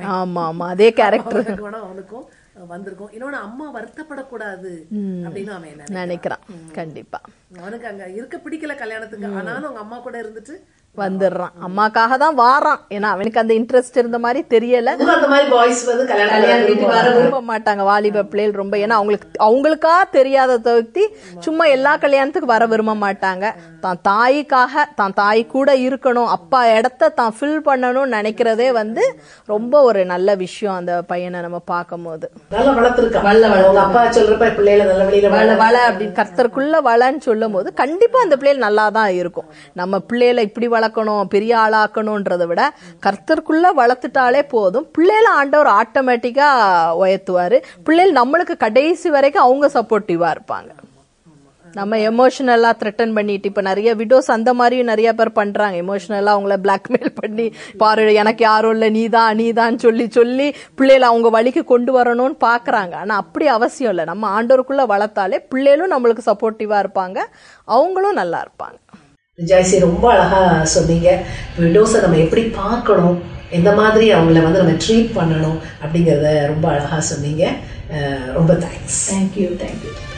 அவன் ஆமா ஆமா அதே கேரக்டர் அவனுக்கு வேணா அவனுக்கும் வந்திருக்கும் இன்னொன்னு அம்மா வருத்தப்படக்கூடாது அப்படின்னு அவன் என்ன நினைக்கிறான் கண்டிப்பா அவனுக்கு அங்க இருக்க பிடிக்கல கல்யாணத்துக்கு ஆனாலும் அவங்க அம்மா கூட இருந்துட்டு வந்துடுறான் அம்மாக்காக தான் வாரான் ஏன்னா அவனுக்கு அந்த இன்ட்ரெஸ்ட் இருந்த மாதிரி தெரியல அதுவும் அந்த மாதிரி பாய்ஸ் வந்து கல்யாணம் வர விரும்ப மாட்டாங்க வாலிப பிள்ளைகள் ரொம்ப ஏன்னா அவங்களுக்கு அவங்களுக்கா தெரியாத தவிர்த்தி சும்மா எல்லா கல்யாணத்துக்கு வர விரும்ப மாட்டாங்க தான் தாய்க்காக தான் தாய் கூட இருக்கணும் அப்பா இடத்த தான் ஃபில் பண்ணணும்னு நினைக்கிறதே வந்து ரொம்ப ஒரு நல்ல விஷயம் அந்த பையனை நம்ம பார்க்கும் போது நல்லா வளர்த்துருக்கான் அவங்க அப்பா சொல்றப்ப பிள்ளைகளை நல்ல வழியில வள வள அப்படின்னு கர்த்தருக்குள்ள வளன்னு சொல்லும் போது கண்டிப்பா அந்த பிள்ளைகள் நல்லா தான் இருக்கும் நம்ம பிள்ளைகளை இப்படி வளர்க்கணும் பெரிய ஆளாக்கணும்ன்றதை விட கர்த்தருக்குள்ள வளர்த்துட்டாலே போதும் பிள்ளைகளை ஆண்டவர் ஆட்டோமேட்டிக்கா உயர்த்துவாரு பிள்ளைகள் நம்மளுக்கு கடைசி வரைக்கும் அவங்க சப்போர்ட்டிவா இருப்பாங்க நம்ம எமோஷனலா த்ரெட்டன் பண்ணிட்டு இப்ப நிறைய விடோஸ் அந்த மாதிரியும் நிறைய பேர் பண்றாங்க எமோஷனலா அவங்கள பிளாக்மெயில் பண்ணி பாரு எனக்கு யாரும் இல்ல நீதான் நீதான் சொல்லி சொல்லி பிள்ளைகளை அவங்க வழிக்கு கொண்டு வரணும்னு பாக்குறாங்க ஆனா அப்படி அவசியம் இல்லை நம்ம ஆண்டோருக்குள்ள வளர்த்தாலே பிள்ளைகளும் நம்மளுக்கு சப்போர்ட்டிவா இருப்பாங்க அவங்களும் நல்லா இருப்பாங்க ஜாய்சி ரொம்ப அழகா சொன்னீங்க விடோஸை நம்ம எப்படி பார்க்கணும் எந்த மாதிரி அவங்கள வந்து நம்ம ட்ரீட் பண்ணணும் அப்படிங்கிறத ரொம்ப அழகா சொன்னீங்க அஹ் ரொம்ப தேங்க்ஸ் தேங்க்யூ தேங்க்யூ